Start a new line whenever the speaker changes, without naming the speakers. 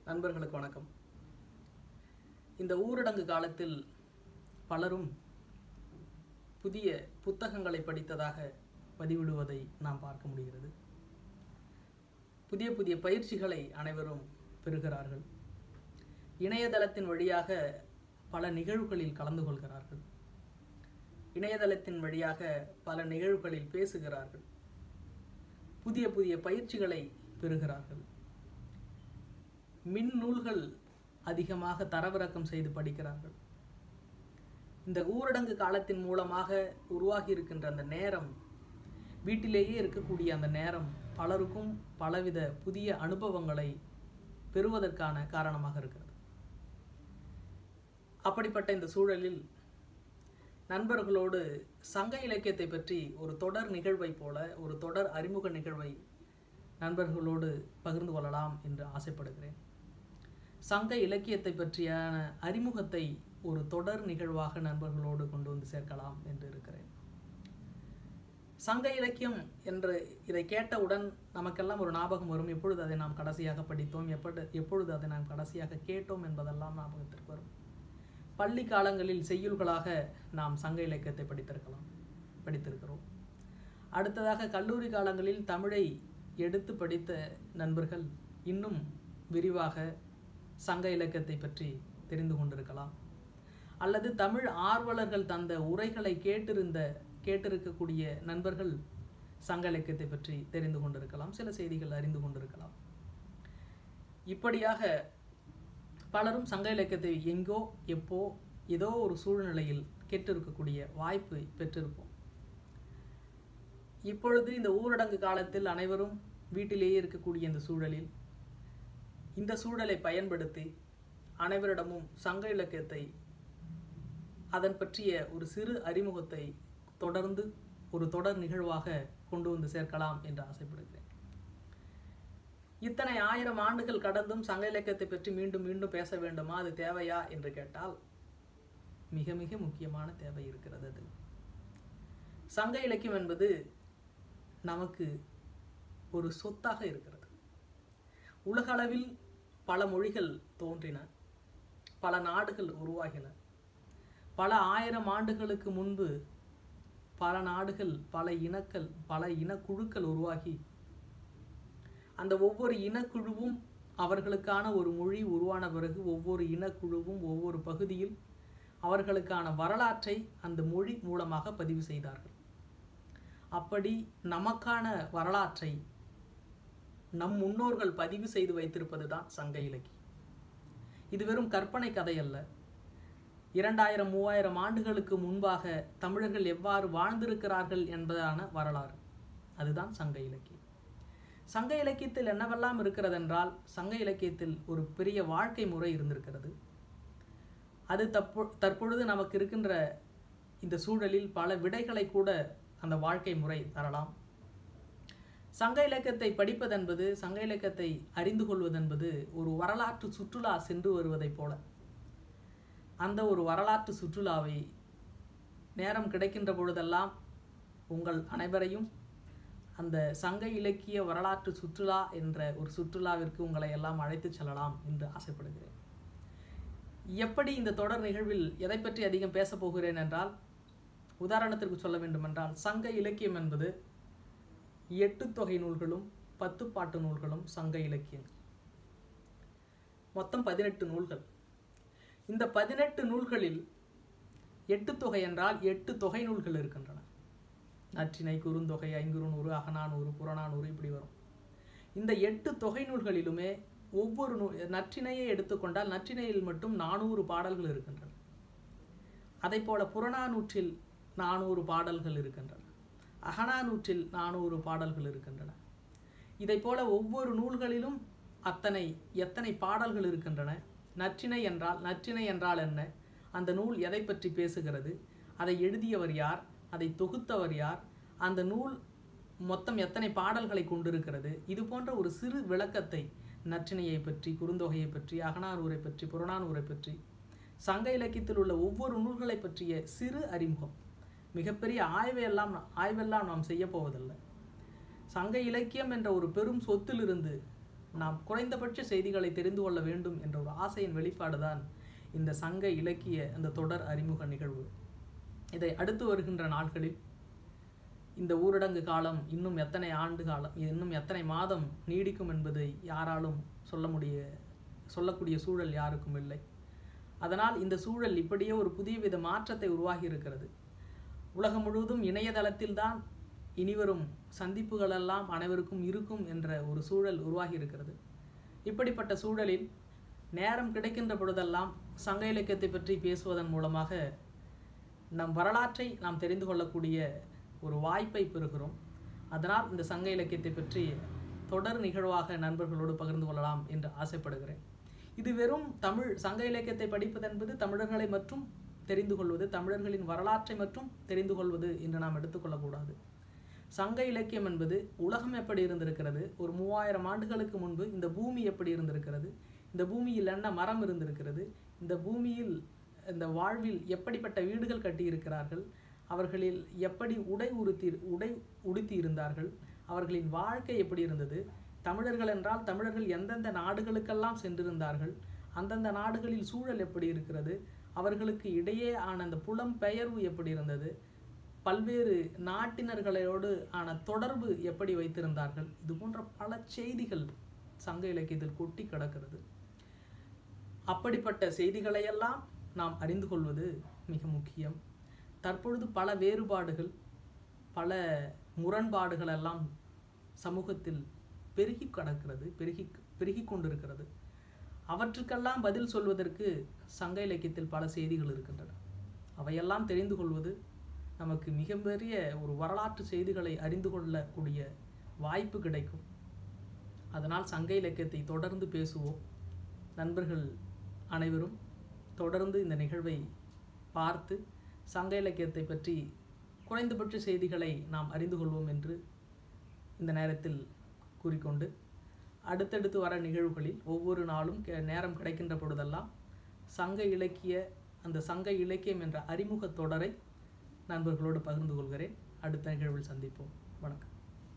நண்பர்களுக்கு வணக்கம் இந்த ஊரடங்கு காலத்தில் பலரும் புதிய புத்தகங்களை படித்ததாக பதிவிடுவதை நாம் பார்க்க முடிகிறது புதிய புதிய பயிற்சிகளை அனைவரும் பெறுகிறார்கள் இணையதளத்தின் வழியாக பல நிகழ்வுகளில் கலந்து கொள்கிறார்கள் இணையதளத்தின் வழியாக பல நிகழ்வுகளில் பேசுகிறார்கள் புதிய புதிய பயிற்சிகளை பெறுகிறார்கள் மின் நூல்கள் அதிகமாக தரவிறக்கம் செய்து படிக்கிறார்கள் இந்த ஊரடங்கு காலத்தின் மூலமாக உருவாகி இருக்கின்ற அந்த நேரம் வீட்டிலேயே இருக்கக்கூடிய அந்த நேரம் பலருக்கும் பலவித புதிய அனுபவங்களை பெறுவதற்கான காரணமாக இருக்கிறது அப்படிப்பட்ட இந்த சூழலில் நண்பர்களோடு சங்க இலக்கியத்தை பற்றி ஒரு தொடர் நிகழ்வை போல ஒரு தொடர் அறிமுக நிகழ்வை நண்பர்களோடு பகிர்ந்து கொள்ளலாம் என்று ஆசைப்படுகிறேன் சங்க இலக்கியத்தை பற்றியான அறிமுகத்தை ஒரு தொடர் நிகழ்வாக நண்பர்களோடு கொண்டு வந்து சேர்க்கலாம் என்று இருக்கிறேன் சங்க இலக்கியம் என்று இதை கேட்டவுடன் நமக்கெல்லாம் ஒரு ஞாபகம் வரும் எப்பொழுது அதை நாம் கடைசியாக படித்தோம் எப்பொழுது எப்பொழுது அதை நாம் கடைசியாக கேட்டோம் என்பதெல்லாம் ஞாபகத்திற்கு வரும் பள்ளி காலங்களில் செய்யுள்களாக நாம் சங்க இலக்கியத்தை படித்திருக்கலாம் படித்திருக்கிறோம் அடுத்ததாக கல்லூரி காலங்களில் தமிழை எடுத்து படித்த நண்பர்கள் இன்னும் விரிவாக சங்க இலக்கியத்தை பற்றி தெரிந்து கொண்டிருக்கலாம் அல்லது தமிழ் ஆர்வலர்கள் தந்த உரைகளை கேட்டிருந்த கேட்டிருக்கக்கூடிய நண்பர்கள் சங்க இலக்கியத்தை பற்றி தெரிந்து கொண்டிருக்கலாம் சில செய்திகள் அறிந்து கொண்டிருக்கலாம் இப்படியாக பலரும் சங்க இலக்கியத்தை எங்கோ எப்போ ஏதோ ஒரு சூழ்நிலையில் கேட்டிருக்கக்கூடிய வாய்ப்பை பெற்றிருப்போம் இப்பொழுது இந்த ஊரடங்கு காலத்தில் அனைவரும் வீட்டிலேயே இருக்கக்கூடிய இந்த சூழலில் இந்த சூழலை பயன்படுத்தி அனைவரிடமும் சங்க இலக்கியத்தை அதன் பற்றிய ஒரு சிறு அறிமுகத்தை தொடர்ந்து ஒரு தொடர் நிகழ்வாக கொண்டு வந்து சேர்க்கலாம் என்று ஆசைப்படுகிறேன் இத்தனை ஆயிரம் ஆண்டுகள் கடந்தும் சங்க இலக்கியத்தை பற்றி மீண்டும் மீண்டும் பேச வேண்டுமா அது தேவையா என்று கேட்டால் மிக மிக முக்கியமான தேவை இருக்கிறது அது சங்க இலக்கியம் என்பது நமக்கு ஒரு சொத்தாக இருக்கிறது உலகளவில் பல மொழிகள் தோன்றின பல நாடுகள் உருவாகின பல ஆயிரம் ஆண்டுகளுக்கு முன்பு பல நாடுகள் பல இனக்கள் பல இனக்குழுக்கள் உருவாகி அந்த ஒவ்வொரு இனக்குழுவும் அவர்களுக்கான ஒரு மொழி உருவான பிறகு ஒவ்வொரு இனக்குழுவும் ஒவ்வொரு பகுதியில் அவர்களுக்கான வரலாற்றை அந்த மொழி மூலமாக பதிவு செய்தார்கள் அப்படி நமக்கான வரலாற்றை நம் முன்னோர்கள் பதிவு செய்து வைத்திருப்பது தான் சங்க இலக்கியம் இது வெறும் கற்பனை கதை அல்ல இரண்டாயிரம் மூவாயிரம் ஆண்டுகளுக்கு முன்பாக தமிழர்கள் எவ்வாறு வாழ்ந்திருக்கிறார்கள் என்பதான வரலாறு அதுதான் சங்க இலக்கியம் சங்க இலக்கியத்தில் என்னவெல்லாம் இருக்கிறது என்றால் சங்க இலக்கியத்தில் ஒரு பெரிய வாழ்க்கை முறை இருந்திருக்கிறது அது தப்பொ தற்பொழுது நமக்கு இருக்கின்ற இந்த சூழலில் பல விடைகளை கூட அந்த வாழ்க்கை முறை தரலாம் சங்க இலக்கியத்தை படிப்பதென்பது சங்க இலக்கியத்தை அறிந்து கொள்வதென்பது ஒரு வரலாற்று சுற்றுலா சென்று வருவதைப் போல அந்த ஒரு வரலாற்று சுற்றுலாவை நேரம் கிடைக்கின்ற பொழுதெல்லாம் உங்கள் அனைவரையும் அந்த சங்க இலக்கிய வரலாற்று சுற்றுலா என்ற ஒரு சுற்றுலாவிற்கு உங்களை எல்லாம் அழைத்து செல்லலாம் என்று ஆசைப்படுகிறேன் எப்படி இந்த தொடர் நிகழ்வில் எதை பற்றி அதிகம் பேசப் போகிறேன் என்றால் உதாரணத்திற்கு சொல்ல வேண்டுமென்றால் சங்க இலக்கியம் என்பது எட்டு தொகை நூல்களும் பத்து பாட்டு நூல்களும் சங்க இலக்கியங்கள் மொத்தம் பதினெட்டு நூல்கள் இந்த பதினெட்டு நூல்களில் எட்டு தொகை என்றால் எட்டு தொகை நூல்கள் இருக்கின்றன நற்றினை குறுந்தொகை ஐங்குறுநூறு அகநானூறு புறநானூறு இப்படி வரும் இந்த எட்டு தொகை நூல்களிலுமே ஒவ்வொரு நூ நற்றினையை எடுத்துக்கொண்டால் நற்றினையில் மட்டும் நானூறு பாடல்கள் இருக்கின்றன அதை போல புறநானூற்றில் நானூறு பாடல்கள் இருக்கின்றன அகநானூற்றில் நானூறு பாடல்கள் இருக்கின்றன இதை போல ஒவ்வொரு நூல்களிலும் அத்தனை எத்தனை பாடல்கள் இருக்கின்றன நற்றினை என்றால் நற்றினை என்றால் என்ன அந்த நூல் எதை பற்றி பேசுகிறது அதை எழுதியவர் யார் அதை தொகுத்தவர் யார் அந்த நூல் மொத்தம் எத்தனை பாடல்களை கொண்டிருக்கிறது இது போன்ற ஒரு சிறு விளக்கத்தை நற்றினையை பற்றி குறுந்தொகையை பற்றி அகனானூரை பற்றி புறநானூரை பற்றி சங்க இலக்கியத்தில் உள்ள ஒவ்வொரு நூல்களை பற்றிய சிறு அறிமுகம் மிகப்பெரிய ஆய்வையெல்லாம் ஆய்வெல்லாம் நாம் செய்ய போவதில்லை சங்க இலக்கியம் என்ற ஒரு பெரும் சொத்திலிருந்து நாம் குறைந்தபட்ச செய்திகளை தெரிந்து கொள்ள வேண்டும் என்ற ஒரு ஆசையின் வெளிப்பாடுதான் இந்த சங்க இலக்கிய அந்த தொடர் அறிமுக நிகழ்வு இதை அடுத்து வருகின்ற நாட்களில் இந்த ஊரடங்கு காலம் இன்னும் எத்தனை ஆண்டு காலம் இன்னும் எத்தனை மாதம் நீடிக்கும் என்பதை யாராலும் சொல்ல முடிய சொல்லக்கூடிய சூழல் யாருக்கும் இல்லை அதனால் இந்த சூழல் இப்படியே ஒரு புதிய வித மாற்றத்தை உருவாகி இருக்கிறது உலகம் முழுவதும் இணையதளத்தில்தான் இனிவரும் சந்திப்புகளெல்லாம் அனைவருக்கும் இருக்கும் என்ற ஒரு சூழல் உருவாகி இருக்கிறது இப்படிப்பட்ட சூழலில் நேரம் கிடைக்கின்ற பொழுதெல்லாம் சங்க இலக்கியத்தை பற்றி பேசுவதன் மூலமாக நம் வரலாற்றை நாம் தெரிந்து கொள்ளக்கூடிய ஒரு வாய்ப்பை பெறுகிறோம் அதனால் இந்த சங்க இலக்கியத்தை பற்றி தொடர் நிகழ்வாக நண்பர்களோடு பகிர்ந்து கொள்ளலாம் என்று ஆசைப்படுகிறேன் இது வெறும் தமிழ் சங்க இலக்கியத்தை படிப்பது என்பது தமிழர்களை மற்றும் தெரிந்து கொள்வது தமிழர்களின் வரலாற்றை மற்றும் தெரிந்து கொள்வது என்று நாம் எடுத்துக்கொள்ளக்கூடாது சங்க இலக்கியம் என்பது உலகம் எப்படி இருந்திருக்கிறது ஒரு மூவாயிரம் ஆண்டுகளுக்கு முன்பு இந்த பூமி எப்படி இருந்திருக்கிறது இந்த பூமியில் என்ன மரம் இருந்திருக்கிறது இந்த பூமியில் இந்த வாழ்வில் எப்படிப்பட்ட வீடுகள் கட்டியிருக்கிறார்கள் அவர்களில் எப்படி உடை உடுத்தி உடை உடுத்தி இருந்தார்கள் அவர்களின் வாழ்க்கை எப்படி இருந்தது தமிழர்கள் என்றால் தமிழர்கள் எந்தெந்த நாடுகளுக்கெல்லாம் சென்றிருந்தார்கள் அந்தந்த நாடுகளில் சூழல் எப்படி இருக்கிறது அவர்களுக்கு இடையே ஆன அந்த புலம்பெயர்வு எப்படி இருந்தது பல்வேறு நாட்டினர்களோடு ஆன தொடர்பு எப்படி வைத்திருந்தார்கள் இது போன்ற பல செய்திகள் சங்க இலக்கியத்தில் கொட்டி கிடக்கிறது அப்படிப்பட்ட செய்திகளையெல்லாம் நாம் அறிந்து கொள்வது மிக முக்கியம் தற்பொழுது பல வேறுபாடுகள் பல முரண்பாடுகள் எல்லாம் சமூகத்தில் பெருகி கிடக்கிறது பெருகி பெருகி கொண்டிருக்கிறது அவற்றுக்கெல்லாம் பதில் சொல்வதற்கு சங்க இலக்கியத்தில் பல செய்திகள் இருக்கின்றன அவையெல்லாம் தெரிந்து கொள்வது நமக்கு மிகப்பெரிய ஒரு வரலாற்று செய்திகளை அறிந்து கொள்ளக்கூடிய வாய்ப்பு கிடைக்கும் அதனால் சங்க இலக்கியத்தை தொடர்ந்து பேசுவோம் நண்பர்கள் அனைவரும் தொடர்ந்து இந்த நிகழ்வை பார்த்து சங்க இலக்கியத்தை பற்றி குறைந்தபட்ச செய்திகளை நாம் அறிந்து கொள்வோம் என்று இந்த நேரத்தில் கூறிக்கொண்டு அடுத்தடுத்து வர நிகழ்வுகளில் ஒவ்வொரு நாளும் கே- நேரம் கிடைக்கின்ற பொழுதெல்லாம் சங்க இலக்கிய அந்த சங்க இலக்கியம் என்ற அறிமுக தொடரை நண்பர்களோடு பகிர்ந்து கொள்கிறேன் அடுத்த நிகழ்வில் சந்திப்போம் வணக்கம்